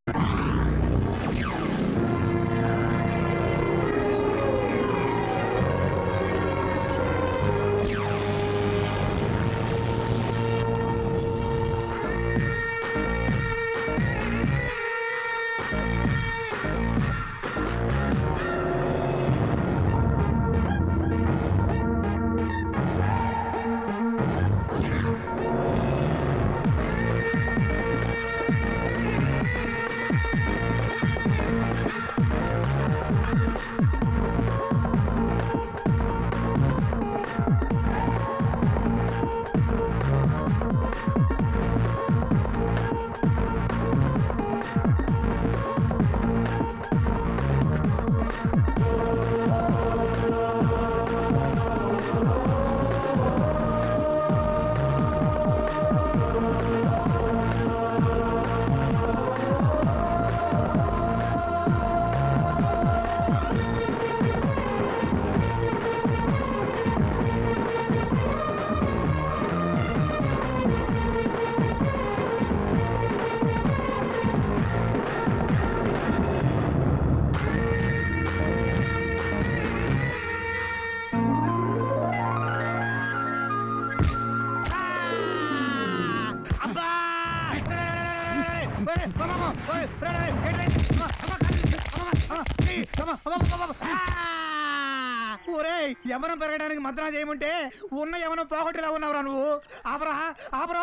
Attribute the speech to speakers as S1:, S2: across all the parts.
S1: ఒరేయ్ యమనం పెరగడానికి మంత్రం చేయమంటే ఉన్న యమనం పోగొట్టేలా ఉన్నావురా నువ్వు ఆపరా ఆపరో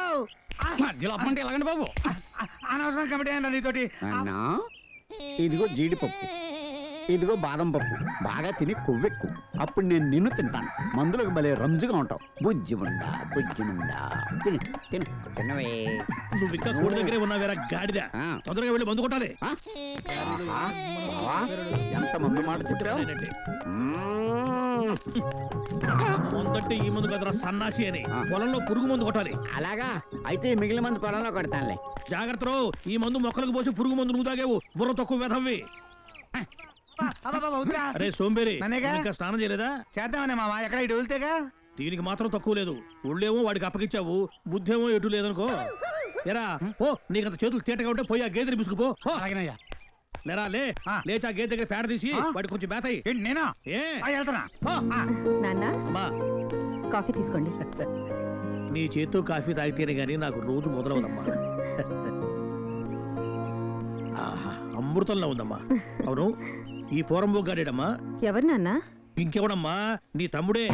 S2: మధ్యలో అప్పంటే ఎలాగండి బాబు
S1: అనవసరం కమిటీ అన్న నీతోటి
S3: అన్నా ఇదిగో జీడిపప్పు ఇదిగో బాదం పప్పు బాగా తిని కొవ్వెక్కు అప్పుడు నేను నిన్ను తింటాను మందులకు భలే రంజుగా ఉంటావు బుజ్జి ఉందా బుజ్జి ఉందా తిను తిను తినవే
S4: నువ్వు ఇంకా కోడి దగ్గరే ఉన్నావేరా గాడిద
S3: ఆ.
S4: తొందరగా వెళ్ళి మందు కొట్టాలి
S3: ఆ? ఆహా, బావా, ఎంత మందు మాట చెప్పావు
S4: ఏంటంటే,
S3: మ్మ్.
S4: ముందంటే ఈ ముందు కదరా సన్నాసి అని
S3: ఆ.
S4: పొలంలో పురుగు మందు కొట్టాలి
S3: అలాగా అయితే ఈ మిగిలిన మంది పొలంలో కొడతానులే
S4: జాగ్రత్తలో ఈ మందు మొక్కలకు పోసి పురుగు మందు నువ్వు తాగేవు బుర్ర తక్కువ వెధవ్వి
S1: వద్దురా
S4: అరే సోంబేరి
S1: నన్నేగా?
S4: నువ్వు ఇంకా స్నానం చేయలేదా
S1: చేద్దామనే మామ ఎక్కడ ఇటు వెళ్తేగా
S4: దీనికి మాత్రం తక్కువ లేదు ఒళ్ళేమో వాడికి అప్పగిచ్చావు బుద్ధేమో ఎటు లేదనుకో ఎరా ఓ నీకంత చేతులు తీటగా ఉంటే పోయి ఆ గేదెని బిసుకుపో పో.
S1: అలాగేనయ్యా
S4: లేరా లే
S1: ఆ.
S4: లేచి ఆ గేదె దగ్గర పేడ తీసి
S1: ఆ.
S4: వాడికి కొంచెం మేతాయి
S1: ఏంటి నేనా
S4: ఏ
S1: ఆ, వెళ్తున్నా
S4: పో.
S1: ఆ,
S5: నాన్న
S4: అమ్మా
S5: కాఫీ తీసుకోండి
S4: నీ చేత్తో కాఫీ తాగితేనే గానీ నాకు రోజు మొదలవదమ్మా ఆహా, అమృతంలో ఉందమ్మా అవును ఈ పోరంబో గాడేడమ్మా
S5: ఎవరు నాన్న
S4: ఇంకెవడమ్మా నీ తమ్ముడే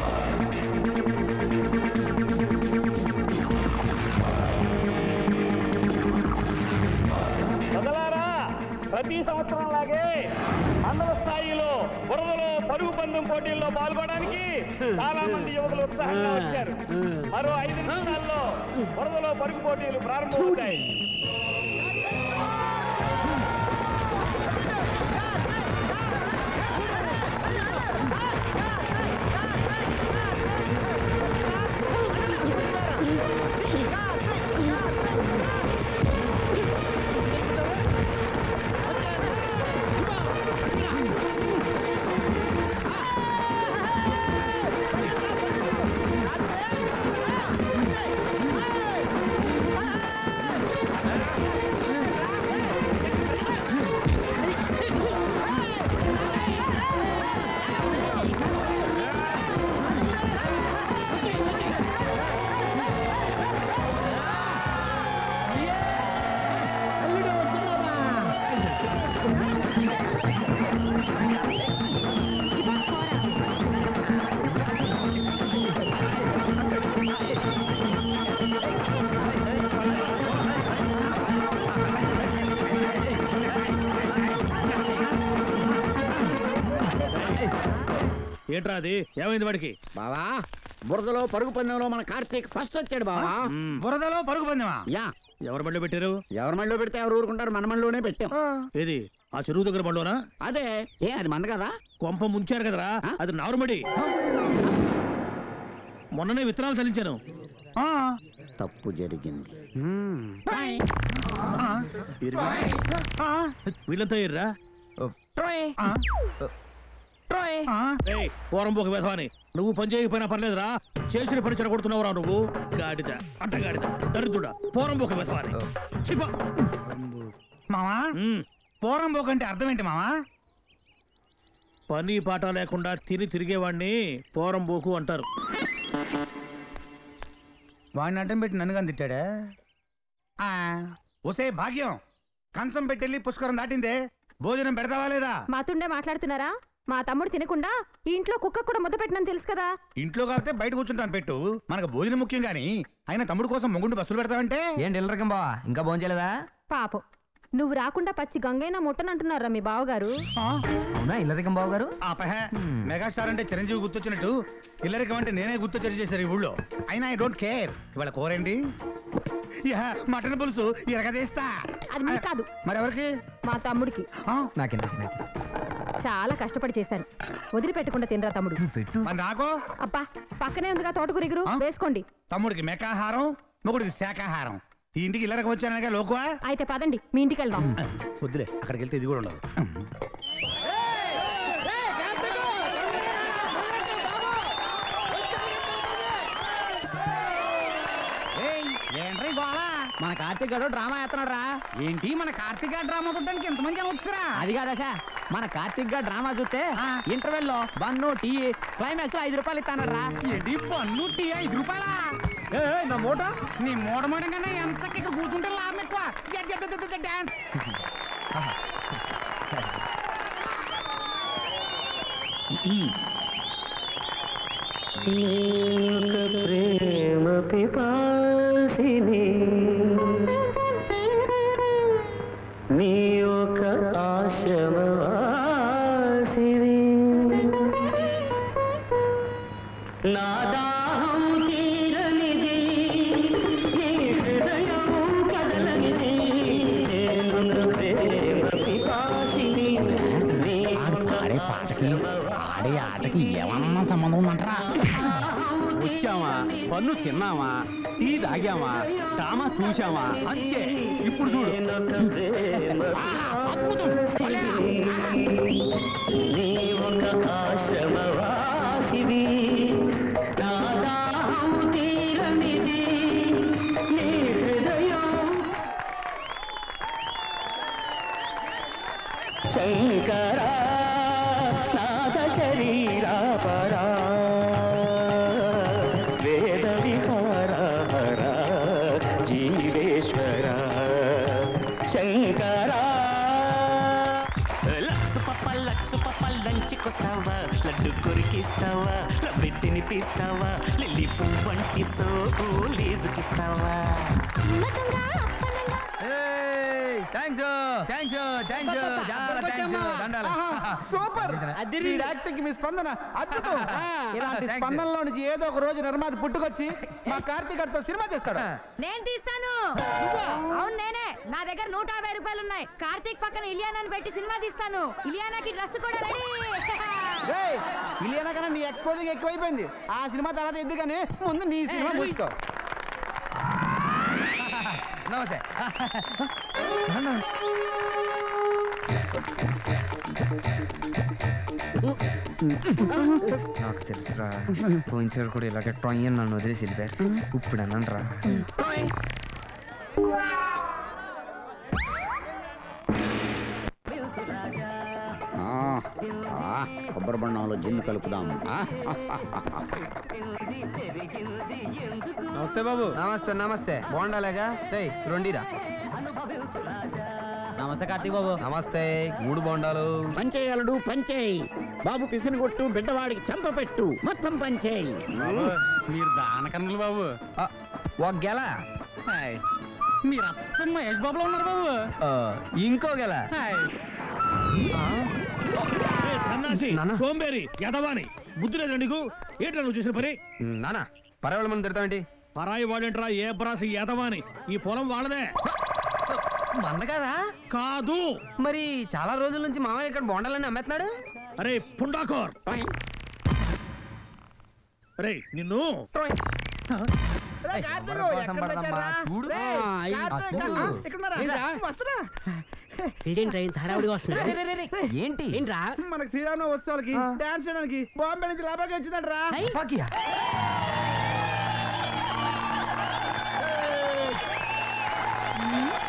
S6: ప్రజలారా ప్రతి సంవత్సరం లాగే మండల స్థాయిలో బురదలో పరుగు పందెం పోటీల్లో పాల్గొనడానికి చాలా మంది యువకులు ఉత్సాహంగా వచ్చారు మరో ఐదు నిమిషాల్లో బురదలో పరుగు పోటీలు ప్రారంభమవుతాయి
S4: ఏంట్రా అది ఏమైంది వాడికి
S3: బావా బురదలో పరుగు పందెంలో మన కార్తీక్ ఫస్ట్ వచ్చాడు బావా
S1: బురదలో పరుగు పందెమా
S3: యా
S4: ఎవరి బండి పెట్టారు
S3: ఎవరి మళ్ళీ పెడితే ఎవరు ఊరుకుంటారు మన మళ్ళీనే పెట్టాం
S4: ఏది ఆ చెరువు దగ్గర బండిలోనా
S3: అదే ఏ అది మంద కదా
S4: కొంప ముంచారు కదరా
S3: ఆ?
S4: అది నారుమడి మొన్ననే విత్తనాలు చల్లించాను
S1: ఆ,
S3: తప్పు జరిగింది
S1: ఆ, ఆ,
S4: వీళ్ళంతా ఎర్రా
S1: ఆ, ఆ.
S4: ఏయ్ పోరంబోక వేధవాని నువ్వు పని చేయకపోయినా పర్లేదురా చేసిన పని చెడగొడుతున్నావురా నువ్వు గాడిద అడ్డగాడిద దరిద్రుడా పోరంబోక వేధవాని చిప
S1: మావా
S4: ఉమ్,
S1: పోరం పోకంటే అర్థం ఏంటి మావా
S4: పని పాట లేకుండా తిని తిరిగేవాడిని పోరం బోకు అంటారు
S1: వాడిని అడ్డం పెట్టి నన్ను కానీ తిట్టాడా ఆ, ఒసే భాగ్యం కంచం పెట్టెళ్ళి పుష్కరం దాటిందే భోజనం పెడతావా లేదా
S5: మాతుండే మాట్లాడుతున్నారా మా తమ్ముడు తినకుండా ఈ ఇంట్లో కుక్క కూడా ముద్ద పెట్టినని తెలుసు కదా
S1: ఇంట్లో కాబట్టి బయట కూర్చుంటాను పెట్టు మనకు భోజనం ముఖ్యం గాని అయినా తమ్ముడు కోసం మొగుండు బస్సులు పెడతావంటే
S7: ఏంటి ఎల్లరికం బావా ఇంకా భోంచేయలేదా
S5: పాపం నువ్వు రాకుండా పచ్చి గంగైనా ముట్టనంటున్నారా మీ బావగారు
S1: ఆ,
S7: అవునా ఇల్లరికం బావ గారు
S1: ఆపహ మెగాస్టార్ అంటే చిరంజీవి గుర్తొచ్చినట్టు ఇల్లరికం అంటే నేనే గుర్తొచ్చి చేశారు ఈ ఊళ్ళో అయినా ఐ డోంట్ కేర్ ఇవాళ కూరేంటి యా, మటన్ పులుసు ఇరగదీస్తా
S5: అది మీకు కాదు
S1: మరెవరికి
S5: మా తమ్ముడికి
S1: ఆ,
S7: నాకే నాకే నాకే
S5: చాలా కష్టపడి చేశాను వదిలిపెట్టకుండా తినరా తమ్ముడు
S7: నువ్వు పెట్టు
S1: మరి నాకో
S5: అబ్బా పక్కనే ఉందిగా తోటకూరిగురు
S1: ఆ?
S5: వేసుకోండి
S1: తమ్ముడికి మెకాహారం మొగుడికి శాకాహారం ఈ ఇంటికి ఇల్లరికి వచ్చానగా లోకువా
S5: అయితే పదండి మీ ఇంటికి వెళ్దాం
S1: వద్దులే అక్కడికి వెళ్తే ఇది కూడా ఉండదు
S2: ఏంట్రీ గోళ మన కార్తీక్ గడు డ్రామా వేస్తున్నాడు రా ఏంటి మన కార్తీక్ గారు డ్రామా చూడడానికి ఎంతమంది జనం వచ్చిరా అది కాదశా మన కార్తీక్ గారు డ్రామా చూస్తే ఇంటర్వెల్ లో బన్ను టీ క్లైమాక్స్ లో ఐదు రూపాయలు ఇస్తాను రా ఏంటి బన్ను టీ ఐదు రూపాయలా నా మూట నీ మూట మూట కన్నా ఎంత ఇక్కడ కూర్చుంటే లాభం ఎక్కువ డాన్స్
S8: ప్రేమ పిపాసిని నీ ఒక ఆశమవాసిని నా దాహం తీరనిది నీ హృదయం కదలనిది నేను ప్రేమ పిపాసిని నీ ఒక
S2: ఆడే పాటకి ఆడే ఆటకి ఏమన్నా సంబంధం ఉందంటారా
S9: వచ్చామా పన్ను తిన్నామా టీ తాగామా డ్రామా చూసామా అంతే ఇప్పుడు చూడు
S8: నీ ఒక ఆశ్రమవాసివి నా దాహం తీరనిది నీ హృదయం శంకరా నాద శరీరా పరా వేద విహార హర జీవేశ్వర శంకరా లక్సు పప్ప లక్సు పప్ప లంచ్కొస్తావా లడ్డు కొరికిస్తావా లబ్బి తినిపిస్తావా లిల్లీ పువ్వంటి సోపు లీజుకిస్తావా
S7: థ్యాంక్స్ థ్యాంక్స్ థ్యాంక్స్ చాలా థ్యాంక్స్ దండాలు
S1: సూపర్
S7: అదిరి.
S1: యాక్టింగ్ మీ స్పందన అద్భుతం ఇలాంటి
S7: Thanks.
S1: స్పందనలో నుంచి ఏదో ఒక రోజు నిర్మాత పుట్టుకొచ్చి మా కార్తీక్ గారితో సినిమా చేస్తాడు
S10: నేను తీస్తాను అవును నేనే నా దగ్గర నూట యాభై రూపాయలు ఉన్నాయి కార్తీక్ పక్కన ఇలియానాని పెట్టి సినిమా తీస్తాను ఇలియానాకి డ్రెస్ కూడా రెడీ
S1: ఇలియనా కన్నా నీ ఎక్స్పోజింగ్ ఎక్కువైపోయింది ఆ సినిమా తర్వాత ఎందుకని ముందు నీ సినిమా మూసుకో
S7: నమస్తే నాకు తెలుసురా పోయినసారి కూడా ఇలాగే ట్రాయింగ్ అని నన్ను వదిలేసి వెళ్ళిపోయారు ఇప్పుడు అనండి రా
S3: ఆ, ఆ, కొబ్బరి బండంలో జిన్ను కలుపుదాం ఆ,
S9: నమస్తే బాబు
S7: నమస్తే నమస్తే బాగుండాలేగా రేయ్ రెండిరా
S2: నమస్తే కార్తీక్ బాబు
S7: నమస్తే మూడు బోండాలు
S3: పంచేయలడు పంచేయి బాబు పిసిని కొట్టు బిడ్డవాడికి చెంప పెట్టు మొత్తం పంచేయి
S2: బాబు మీరు దానకన్నులు బాబు
S7: ఆ, ఒక గెల
S2: హాయ్. మీరు అచ్చం మహేష్ బాబులో ఉన్నారు బాబు
S7: ఆ, ఇంకో గెల
S2: హాయ్.
S4: ఏ సన్నాసి
S7: నాన్న.
S4: సోంబేరి యదవాని బుద్ధి లేదా నీకు ఏంట్రా నువ్వు చేసిన పని
S7: నానా పర్వాలేదు మనం తిడతామేంటి
S4: పరాయి వాడేంట్రా ఏ బ్రాసి యదవాని ఈ పొలం వాళ్ళదే
S7: మంద కదా
S4: కాదు
S7: మరి చాలా రోజుల నుంచి మామయ్య ఇక్కడ బోండాలని అమ్మేస్తున్నాడు
S4: అరే పుండాకోర్ అరే నిన్ను
S7: ట్రోయ్. ఏయ్, ఎవరి కోసం పడదమ్మా? చూడు ఆ, చూడు. రే, రే, రే, రే. ఏంటి
S1: మనకి శ్రీరామ ఉత్సవాలకి డాన్స్ చేయడానికి బాంబే నుంచి లాభాకి వచ్చిందంట్రా
S7: పాకియా?